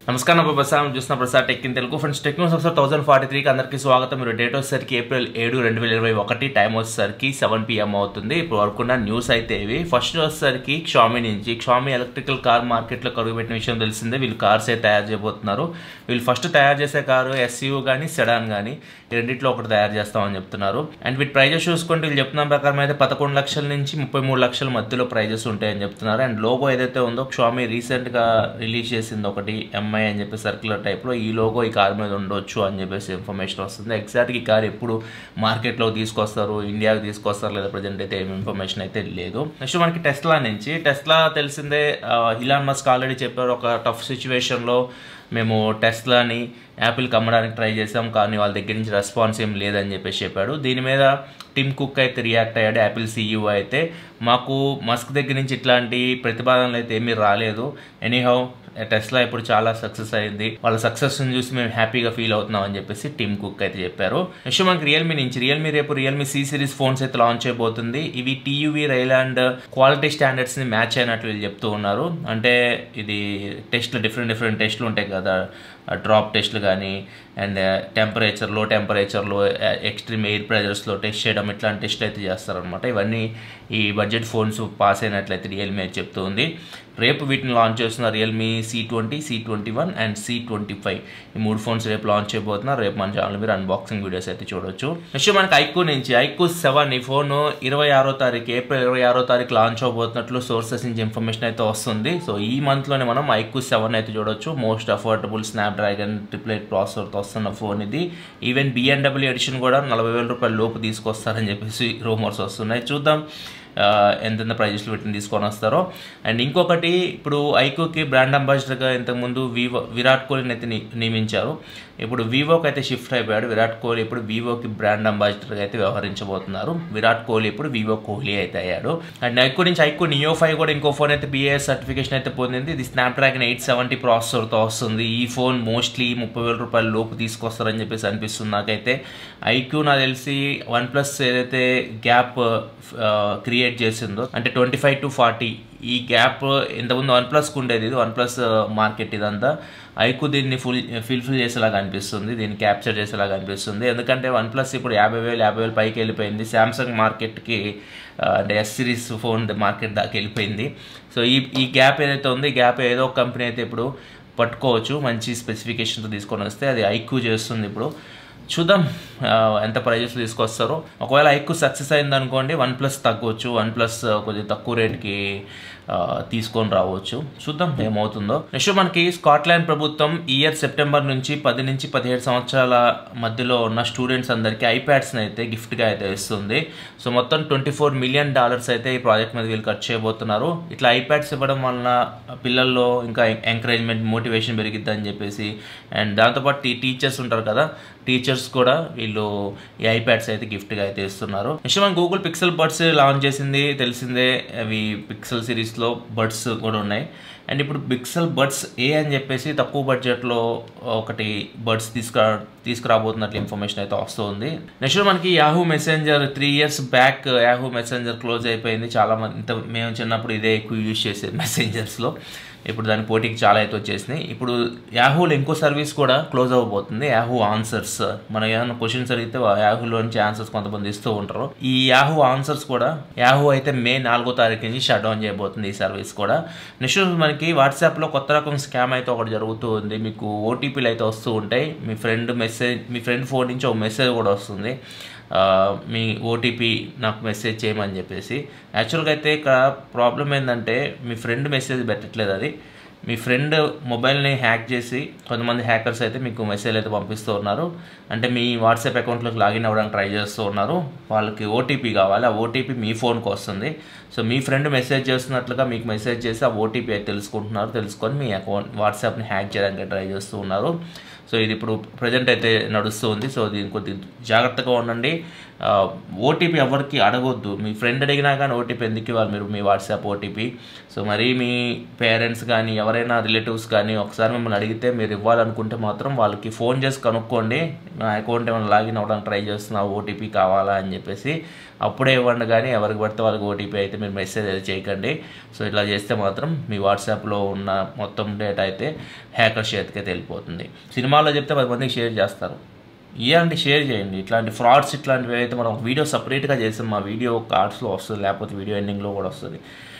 నమస్కారం నా ప్రసాద్ చూసిన Prasad tech in Telugu friends టెక్నోస్ ఒకసారి థౌసండ్ ఫార్టీ త్రీకి అందరికీ స్వాగతం మీరు డేట్ వచ్చేసరికి ఏప్రిల్ ఏడు రెండు వేల ఇరవై ఒకటి టైం వచ్చేసరికి సెవెన్ పిఎం అవుతుంది ఇప్పుడు వరకు ఉన్న న్యూస్ అయితే ఇవి ఫస్ట్ వచ్చేసరికి క్షామి నుంచి క్షామి ఎలక్ట్రికల్ కార్ మార్కెట్లో కరుగు పెట్టిన విషయం తెలిసిందే వీళ్ళు కార్స్ అయితే తయారు చేయబోతున్నారు వీళ్ళు ఫస్ట్ తయారు చేసే కారు ఎస్యూ కానీ సెడాన్ కానీ ఈ రెండిట్లో ఒకటి తయారు చేస్తామని చెప్తున్నారు అండ్ వీటి ప్రైజెస్ చూసుకుంటే వీళ్ళు చెప్తున్న ప్రకారం అయితే పదకొండు లక్షల నుంచి ముప్పై మూడు లక్షల మధ్యలో ప్రైజెస్ ఉంటాయని చెప్తున్నారు అండ్ లోగో ఏదైతే ఉందో క్షామి రీసెంట్గా రిలీజ్ చేసింది ఒకటి ఎంఐ అని చెప్పి సర్క్యులర్ టైప్లో ఈ లోగో ఈ కార్ మీద ఉండొచ్చు అని చెప్పేసి ఇన్ఫర్మేషన్ వస్తుంది ఎగ్జాక్ట్గా ఈ కార్ ఎప్పుడు మార్కెట్లో తీసుకొస్తారు ఇండియాకి తీసుకొస్తారు లేదా ప్రజెంట్ అయితే ఏం ఇన్ఫర్మేషన్ అయితే లేదు నెక్స్ట్ మనకి టెస్లా నుంచి టెస్లా తెలిసిందే ఇలాన్ మస్క్ ఆల్రెడీ చెప్పారు ఒక టఫ్ సిచ్యువేషన్లో మేము టెస్లాని యాపిల్కి అమ్మడానికి ట్రై చేసాం కానీ వాళ్ళ దగ్గర నుంచి రెస్పాన్స్ ఏం లేదని చెప్పేసి చెప్పాడు దీని మీద టిమ్ కుక్ అయితే రియాక్ట్ అయ్యాడు యాపిల్ సీఈఓ అయితే మాకు మస్క్ దగ్గర నుంచి ఇట్లాంటి ప్రతిపాదనలు అయితే ఏమీ రాలేదు ఎనీహౌ టెస్లా ఇప్పుడు చాలా సక్సెస్ అయింది వాళ్ళ సక్సెస్ని చూసి మేము హ్యాపీగా ఫీల్ అవుతున్నాం అని చెప్పేసి టిమ్ కుక్ అయితే చెప్పారు నెక్స్ట్ మనకి రియల్మీ నుంచి రియల్మీ రేపు రియల్మీ సి సిరీస్ ఫోన్స్ అయితే లాంచ్ చేయబోతుంది ఇవి టీయూవీ రైల్ అండ్ క్వాలిటీ స్టాండర్డ్స్ని మ్యాచ్ అయినట్లు వీళ్ళు చెప్తూ ఉన్నారు అంటే ఇది టెస్ట్లు డిఫరెంట్ డిఫరెంట్ టెస్ట్లు ఉంటాయి కదా డ్రాప్ టెస్ట్లు కానీ అండ్ టెంపరేచర్ లో టెంపరేచర్లో ఎక్స్ట్రీమ్ ఎయిర్ ప్రెజర్స్లో టెస్ట్ చేయడం ఇట్లాంటి టెస్ట్ అయితే చేస్తారనమాట ఇవన్నీ ఈ బడ్జెట్ ఫోన్స్ పాస్ అయినట్లయితే రియల్మీ అయితే చెప్తుంది రేపు వీటిని లాంచ్ చేస్తున్న Realme C twenty C twenty one and C twenty five ఈ మూడు ఫోన్స్ రేపు లాంచ్ చేయబోతున్నారు రేపు మన ఛానల్ మీరు అన్బాక్సింగ్ వీడియోస్ అయితే చూడొచ్చు నెక్స్ట్ మనకి ఐక్యూ నుంచి ఐక్యూ సెవెన్ ఈ ఫోన్ ఇరవై ఆరో తారీఖు ఏప్రిల్ ఇరవై ఆరో తారీఖు లాంచ్ అవబోతున్నట్లు సోర్సెస్ నుంచి ఇన్ఫర్మేషన్ అయితే వస్తుంది సో ఈ మంత్లోనే మనం ఐక్యూ సెవెన్ అయితే చూడొచ్చు most affordable Snapdragon triple eight ప్రాసెసర్తో వస్తున్న ఫోన్ ఇది ఈవెన్ బిఎన్డబ్ల్యూ ఎడిషన్ కూడా నలభై వేల రూపాయల లోపు తీసుకొస్తారని చెప్పేసి రూమర్స్ వస్తున్నాయి చూద్దాం ఎంతెంత ప్రైజెస్లు పెట్టిన తీసుకొని వస్తారో అండ్ ఇంకొకటి ఇప్పుడు ఐక్యూకి బ్రాండ్ అంబాసిడర్గా ఇంతకుముందు వివో విరాట్ కోహ్లీని అయితే నియమించారు ఇప్పుడు వివోకి అయితే షిఫ్ట్ అయిపోయాడు విరాట్ కోహ్లీ ఇప్పుడు వివోకి బ్రాండ్ అంబాసిడర్గా అయితే వ్యవహరించబోతున్నారు విరాట్ కోహ్లీ ఇప్పుడు వివో కోహ్లీ అయితే అయ్యాడు అండ్ ఐక్యూ నుంచి ఐక్యూ నియో ఫైవ్ కూడా ఇంకో ఫోన్ అయితే బిఏఎస్ సర్టిఫికేషన్ అయితే పొందింది ఇది స్నాప్డ్రాగన్ ఎయిట్ సెవెంటీ ప్రాసెసర్తో వస్తుంది ఈ ఫోన్ మోస్ట్లీ ముప్పై వేల రూపాయల లోపు తీసుకొస్తారని చెప్పేసి అనిపిస్తుంది నాకైతే ఐక్యూ నాకు తెలిసి వన్ ప్లస్ ఏదైతే గ్యాప్ క్రియేట్ చేసిందో అంటే ట్వంటీ ఫైవ్ టు ఫార్టీ ఈ గ్యాప్ ఇంతకుముందు వన్ ప్లస్కి ఉండేది ఇది వన్ ప్లస్ మార్కెట్ ఇదంతా ఐకు దీన్ని ఫుల్ ఫిల్ఫిల్ చేసేలాగా అనిపిస్తుంది దీన్ని క్యాప్చర్ చేసేలాగా అనిపిస్తుంది ఎందుకంటే వన్ ప్లస్ ఇప్పుడు యాభై వేలు యాభై వేలు పైకి వెళ్ళిపోయింది శాంసంగ్ మార్కెట్కి అంటే ఎస్ సిరీస్ ఫోన్ మార్కెట్ దాకా వెళ్ళిపోయింది సో ఈ ఈ గ్యాప్ ఏదైతే ఉందో ఈ గ్యాప్ ఏదో ఒక కంపెనీ అయితే ఇప్పుడు పట్టుకోవచ్చు మంచి స్పెసిఫికేషన్తో తీసుకొని వస్తే అది ఐక్యూ చేస్తుంది ఇప్పుడు చూద్దాం ఎంత ప్రైజెస్ తీసుకొస్తారో ఒకవేళ ఐక్యూ సక్సెస్ అయింది అనుకోండి వన్ ప్లస్ తగ్గవచ్చు వన్ ప్లస్ కొద్దిగా తక్కువ రేట్కి తీసుకొని రావచ్చు చూద్దాం ఏమవుతుందో నెక్స్ట్ మనకి స్కాట్లాండ్ ప్రభుత్వం ఈ ఇయర్ సెప్టెంబర్ నుంచి పది నుంచి పదిహేడు సంవత్సరాల మధ్యలో ఉన్న స్టూడెంట్స్ అందరికీ ఐప్యాడ్స్ని అయితే గిఫ్ట్గా అయితే ఇస్తుంది సో మొత్తం ట్వంటీ ఫోర్ మిలియన్ డాలర్స్ అయితే ఈ ప్రాజెక్ట్ మీద వీళ్ళు ఖర్చు చేయబోతున్నారు ఇట్లా ఐప్యాడ్స్ ఇవ్వడం వలన పిల్లల్లో ఇంకా ఎంకరేజ్మెంట్ మోటివేషన్ పెరిగిద్దని చెప్పేసి అండ్ దాంతోపాటు టీచర్స్ ఉంటారు కదా టీచర్స్ కూడా వీళ్ళు ఈ ఐప్యాడ్స్ అయితే గిఫ్ట్గా అయితే ఇస్తున్నారు నెక్స్ట్ మన గూగుల్ పిక్సెల్ బడ్స్ లాంచ్ చేసింది తెలిసిందే అవి పిక్సెల్ సిరీస్లో బడ్స్ కూడా ఉన్నాయి అండ్ ఇప్పుడు పిక్సెల్ బడ్స్ ఏ అని చెప్పేసి తక్కువ బడ్జెట్లో ఒకటి బడ్స్ తీసుకురా తీసుకురాబోతున్నట్లు ఇన్ఫర్మేషన్ అయితే వస్తుంది నెక్స్ట్ మనకి Yahoo Messenger three years back Yahoo Messenger close అయిపోయింది చాలా మంది ఇంత మేము చిన్నప్పుడు ఇదే ఎక్కువ యూజ్ చేసేది మెసెంజర్స్లో ఇప్పుడు దాని పోటీకి చాలా అయితే వచ్చేసినాయి ఇప్పుడు యాహూలో ఇంకో సర్వీస్ కూడా క్లోజ్ అవ్వబోతుంది యాహూ ఆన్సర్స్ మనం ఏమైనా క్వశ్చన్స్ అడిగితే యాహూలో నుంచి ఆన్సర్స్ కొంతమంది ఇస్తూ ఉంటారు ఈ యాహూ ఆన్సర్స్ కూడా యాహూ అయితే మే నాలుగో తారీఖు నుంచి షట్ డౌన్ చేయబోతుంది ఈ సర్వీస్ కూడా నెక్స్ట్ మనకి వాట్సాప్లో కొత్త రకం స్కామ్ అయితే ఒకటి జరుగుతూ ఉంది మీకు ఓటీపీలు అయితే వస్తూ ఉంటాయి మీ ఫ్రెండ్ మెసేజ్ మీ ఫ్రెండ్ ఫోన్ నుంచి ఒక మెసేజ్ కూడా వస్తుంది మీ ఓటీపీ నాకు మెసేజ్ చేయమని చెప్పేసి యాక్చువల్గా అయితే ఇక్కడ ప్రాబ్లం ఏంటంటే మీ ఫ్రెండ్ మెసేజ్ పెట్టట్లేదు అది మీ ఫ్రెండ్ మొబైల్ని హ్యాక్ చేసి కొంతమంది హ్యాకర్స్ అయితే మీకు మెసేజ్ అయితే పంపిస్తూ ఉన్నారు అంటే మీ వాట్సాప్ అకౌంట్లోకి లాగిన్ అవ్వడానికి ట్రై చేస్తూ ఉన్నారు వాళ్ళకి ఓటీపీ కావాలి ఆ ఓటీపీ మీ ఫోన్కి వస్తుంది సో మీ ఫ్రెండ్ మెసేజ్ చేస్తున్నట్లుగా మీకు మెసేజ్ చేసి ఆ ఓటీపీ అయితే తెలుసుకుంటున్నారు తెలుసుకొని మీ అకౌంట్ వాట్సాప్ని హ్యాక్ చేయడానికి ట్రై చేస్తూ ఉన్నారు సో ఇది ఇప్పుడు ప్రజెంట్ అయితే నడుస్తుంది సో దీని కొద్దిగా జాగ్రత్తగా ఉండండి ఓటీపీ ఎవరికి అడగొద్దు మీ ఫ్రెండ్ అడిగినా కానీ ఓటీపీ ఎందుకు ఇవ్వాలి మీరు మీ వాట్సాప్ ఓటీపీ సో మరీ మీ పేరెంట్స్ కానీ ఎవరైనా రిలేటివ్స్ కానీ ఒకసారి మిమ్మల్ని అడిగితే మీరు ఇవ్వాలనుకుంటే మాత్రం వాళ్ళకి ఫోన్ చేసి కనుక్కోండి నా అకౌంట్ ఏమైనా లాగిన్ అవ్వడానికి ట్రై చేస్తున్నా ఓటీపీ కావాలా అని చెప్పేసి అప్పుడే ఇవ్వండి కానీ ఎవరికి పడితే వాళ్ళకి ఓటీపీ అయితే మీరు మెసేజ్ అయితే చేయకండి సో ఇట్లా చేస్తే మాత్రం మీ వాట్సాప్లో ఉన్న మొత్తం డేటా అయితే హ్యాకర్ చేతికి అయితే వెళ్ళిపోతుంది సినిమాలో చెప్తే పది మందికి షేర్ చేస్తారు ఇలాంటి షేర్ చేయండి ఇట్లాంటి ఫ్రాడ్స్ ఇట్లాంటివి అయితే మనం వీడియో సపరేట్గా చేసాం మా వీడియో కార్డ్స్లో వస్తుంది లేకపోతే వీడియో ఎండింగ్లో కూడా వస్తుంది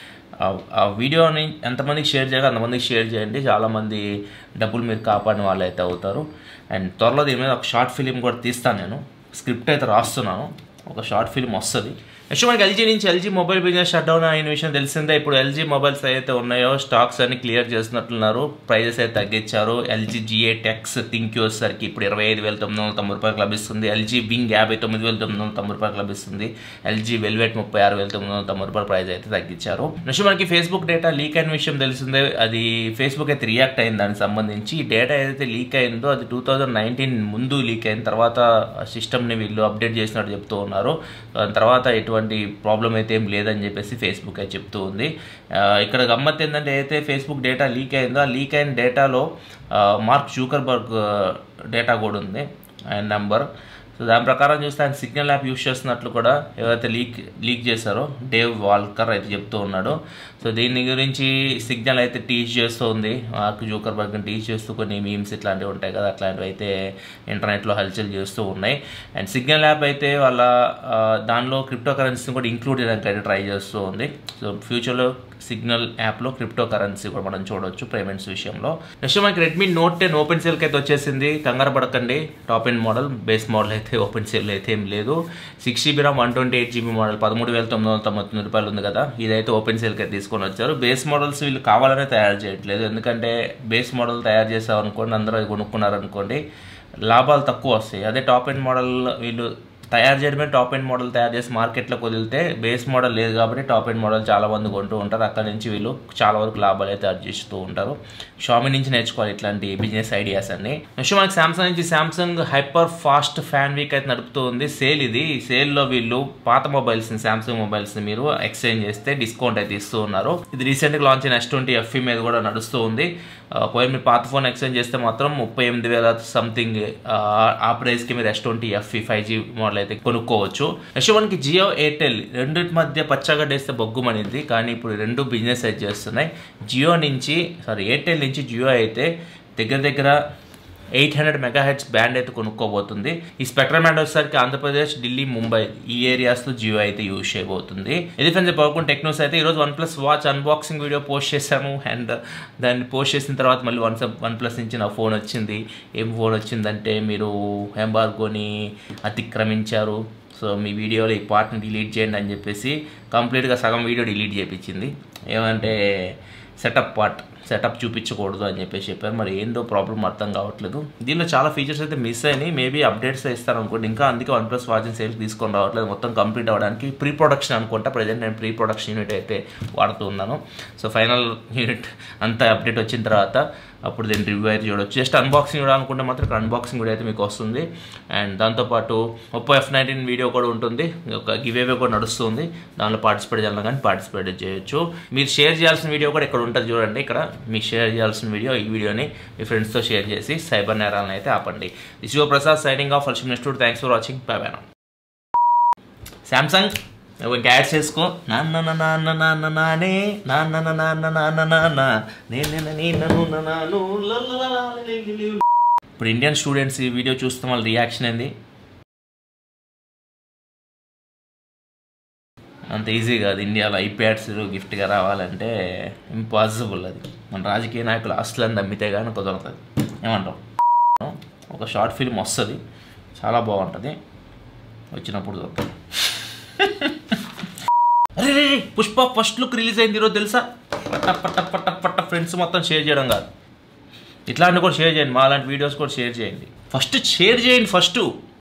ఆ- ఆ వీడియోని ఎంతమందికి షేర్ చేయాలి అంతమందికి షేర్ చేయండి చాలామంది డబ్బులు మీరు కాపాడిన వాళ్ళు అయితే అవుతారు అండ్ త్వరలో దీని మీద ఒక షార్ట్ ఫిలిం కూడా తీస్తాను నేను స్క్రిప్ట్ అయితే రాస్తున్నాను ఒక షార్ట్ ఫిల్మ్ వస్తుంది నెక్స్ట్ మనకి ఎల్జీ నుంచి LG mobile business shut down అయిన విషయం తెలిసిందే ఇప్పుడు ఎల్జీ మొబైల్స్ అయితే ఉన్నాయో స్టాక్స్ అన్ని క్లియర్ చేస్తున్నట్లున్నారు ప్రైజెస్ అయితే తగ్గించారు ఎల్జీ జిఏ టెక్స్ థింక్ సరికి ఇప్పుడు ఇరవై ఐదు వేల తొమ్మిది వందల తొంభై రూపాయలకు లభిస్తుంది ఎల్జీ వింగ్ యాభై తొమ్మిది వేల తొమ్మిది వందల తొంభై రూపాయలకు లభిస్తుంది ఎల్జీ వెల్వెట్ ముప్పై ఆరు వేల తొమ్మిది వందల తొంభై రూపాయల ప్రైస్ అయితే తగ్గించారు నెక్స్ట్ మనకి ఫేస్బుక్ డేటా లీక్ అయిన విషయం తెలిసిందే అది ఫేస్బుక్ అయితే రియాక్ట్ అయింది దానికి సంబంధించి ఈ డేటా ఏదైతే లీక్ అయిందో అది టూ థౌజండ్ నైన్టీన్ ముందు లీక్ అయిన తర్వాత సిస్టమ్ని వీళ్ళు అప్డేట్ చేసినట్టు చెప్తూ ఉన్నారు దాని తర్వాత ఎటువంటి ప్రాబ్లం అయితే ఏం లేదని చెప్పేసి ఫేస్బుక్ అయితే చెప్తూ ఉంది ఆ, ఇక్కడ గమ్మత్ ఏంటంటే అయితే ఫేస్బుక్ డేటా లీక్ అయిందో ఆ లీక్ అయిన డేటాలో ఆ, మార్క్ జూకర్బర్గ్ డేటా కూడా ఉంది ఆయన నెంబర్ సో దాని ప్రకారం చూస్తే ఆయన సిగ్నల్ యాప్ యూస్ చేస్తున్నట్లు కూడా ఎవరైతే లీక్ లీక్ చేశారో డేవ్ వాల్కర్ అయితే చెప్తూ ఉన్నాడు సో దీని గురించి సిగ్నల్ అయితే టీచ్ చేస్తూ ఉంది మార్క్ జూకర్బర్గ్ని టీచ్ చేస్తూ కొన్ని మీమ్స్ ఇట్లాంటివి ఉంటాయి కదా అట్లాంటివి అయితే ఇంటర్నెట్లో హల్చల్ చేస్తూ ఉన్నాయి అండ్ సిగ్నల్ యాప్ అయితే వాళ్ళ ఆ, దానిలో క్రిప్టో కరెన్సీని కూడా ఇంక్లూడ్ చేయడానికి అయితే ట్రై చేస్తూ ఉంది సో ఫ్యూచర్లో సిగ్నల్ యాప్లో క్రిప్టో కరెన్సీ కూడా మనం చూడొచ్చు పేమెంట్స్ విషయంలో నెక్స్ట్ మనకి రెడ్మీ నోట్ టెన్ ఓపెన్ సేల్కి అయితే వచ్చేసింది కంగారు పడకండి top end model base model అయితే ఓపెన్ సేల్ అయితే ఏం లేదు six GB RAM one twenty eight GB model పదమూడు వేల తొమ్మిది వందల తొంభై తొమ్మిది రూపాయలు ఉంది కదా ఇదైతే ఓపెన్ సేల్కి అయితే తీసుకొని వచ్చారు బేస్ మోడల్స్ వీళ్ళు కావాలనే తయారు చేయట్లేదు ఎందుకంటే బేస్ మోడల్ తయారు చేసాం అనుకోండి అందరూ అది కొనుక్కున్నారు అనుకోండి లాభాలు తక్కువ వస్తాయి అదే టాప్ ఎండ్ మోడల్ వీళ్ళు తయారు చేయడమే టాప్ ఎండ్ మోడల్ తయారు చేసి మార్కెట్లోకి వదిలితే బేస్ మోడల్ లేదు కాబట్టి టాప్ ఎండ్ మోడల్ చాలా మంది కొంటూ ఉంటారు అక్కడ నుంచి వీళ్ళు చాలా వరకు లాభాలు అయితే ఆర్జిస్తూ ఉంటారు షామీ నుంచి నేర్చుకోవాలి ఇట్లాంటి బిజినెస్ ఐడియాస్ అన్ని నెక్స్ట్ మనకి సామ్సంగ్ నుంచి Samsung hyper fast fan week అయితే నడుపుతూ ఉంది సేల్ ఇది ఈ సేల్లో వీళ్ళు పాత మొబైల్స్ని సామ్సంగ్ మొబైల్స్ని మీరు ఎక్స్చేంజ్ చేస్తే డిస్కౌంట్ అయితే ఇస్తూ ఉన్నారు ఇది రీసెంట్గా లాంచ్ అయిన ఎస్ ట్వంటీ ఎఫ్ఈ మీద కూడా నడుస్తూ ఉంది ఆ, ఒకవేళ మీరు పాత ఫోన్ ఎక్స్చేంజ్ చేస్తే మాత్రం ముప్పై ఎనిమిది వేల సంథింగ్ ఆ ప్రైస్కి మీరు S twenty FE five G model అయితే కొనుక్కోవచ్చు నెక్స్ట్ మనకి జియో ఎయిర్టెల్ రెండింటి మధ్య పచ్చగడ్డేస్తే బొగ్గుమనింది కానీ ఇప్పుడు రెండు బిజినెస్ అయితే చేస్తున్నాయి జియో నుంచి సారీ ఎయిర్టెల్ నుంచి జియో అయితే దగ్గర దగ్గర eight hundred megahertz band అయితే కొనుక్కోబోతుంది ఈ స్పెక్ట్రమ్ బ్యాండ్ వచ్చేసరికి ఆంధ్రప్రదేశ్ ఢిల్లీ ముంబై ఈ ఏరియాస్లో జియో అయితే యూజ్ చేయబోతుంది ఇది ఫ్రెండ్స్ పవర్ టెక్నోస్ అయితే ఈరోజు OnePlus watch unboxing video post చేశాము అండ్ దాన్ని పోస్ట్ చేసిన తర్వాత మళ్ళీ వన్ వన్ ప్లస్ నుంచి నా ఫోన్ వచ్చింది ఏం ఫోన్ వచ్చిందంటే మీరు ఎంబార్గోని అతిక్రమించారు సో మీ వీడియోలో ఈ పార్ట్ని డిలీట్ చేయండి అని చెప్పేసి కంప్లీట్గా సగం వీడియో డిలీట్ చేయించింది ఏమంటే సెటప్ పార్ట్ సెటప్ చూపించకూడదు అని చెప్పేసి చెప్పారు మరి ఏందో ప్రాబ్లం అర్థం కావట్లేదు దీనిలో చాలా ఫీచర్స్ అయితే మిస్ అయినాయి మేబీ అప్డేట్స్ ఇస్తారు అనుకోండి ఇంకా అందుకే వన్ ప్లస్ వాచింగ్ సేల్స్ తీసుకొని రావట్లేదు మొత్తం కంప్లీట్ అవ్వడానికి ప్రీ ప్రొడక్షన్ అనుకుంటా ప్రజెంట్ నేను ప్రీ ప్రొడక్షన్ యూనిట్ అయితే వాడుతూ ఉన్నాను సో ఫైనల్ యూనిట్ అంతా అప్డేట్ వచ్చిన తర్వాత అప్పుడు దీన్ని రివ్యూ అయితే చూడొచ్చు జస్ట్ అన్బాక్సింగ్ చూడాలనుకుంటే మాత్రం ఇక్కడ అన్బాక్సింగ్ వీడియో అయితే మీకు వస్తుంది అండ్ దాంతోపాటు ఒప్పో ఎఫ్ నైన్టీన్ వీడియో కూడా ఉంటుంది ఒక గివ్ అవే కూడా నడుస్తుంది దానిలో పార్టిసిపేట్ చేయాలన్నా కానీ పార్టిసిపేట్ చేయొచ్చు మీరు షేర్ చేయాల్సిన వీడియో కూడా ఇక్కడ ఉంటుంది చూడండి ఇక్కడ మీకు షేర్ చేయాల్సిన వీడియో ఈ వీడియోని మీ ఫ్రెండ్స్తో షేర్ చేసి సైబర్ నేరాలను అయితే ఆపండి శివ ప్రసాద్ సైనింగ్ ఆఫ్ ఫల్షిమ్ next thanks for watching bye bye Samsung నువ్వు ఇంకా యాడ్ చేసుకో నాన్న నాన్న నాన్న నానే నాన్న నాన్న నాన్న నాన్న నేను నేను నాను ఇప్పుడు ఇండియన్ స్టూడెంట్స్ ఈ వీడియో చూస్తే వాళ్ళ రియాక్షన్ ఏంది అంత ఈజీ కాదు ఇండియాలో ఐప్యాడ్స్ గిఫ్ట్గా రావాలంటే ఇంపాసిబుల్ అది మన రాజకీయ నాయకులు ఆస్తులను నమ్మితే కానీ కుదరతుంది ఏమంటావు ఒక షార్ట్ ఫిల్మ్ వస్తుంది చాలా బాగుంటుంది వచ్చినప్పుడు చూద్దాం అరే రే రే, పుష్ప ఫస్ట్ లుక్ రిలీజ్ అయింది ఈరోజు తెలుసా పట్ట పట్ట పట్ట పట్ట ఫ్రెండ్స్ మొత్తం షేర్ చేయడం కాదు ఇట్లాంటివి కూడా షేర్ చేయండి మా లాంటి వీడియోస్ కూడా షేర్ చేయండి ఫస్ట్ షేర్ చేయండి ఫస్ట్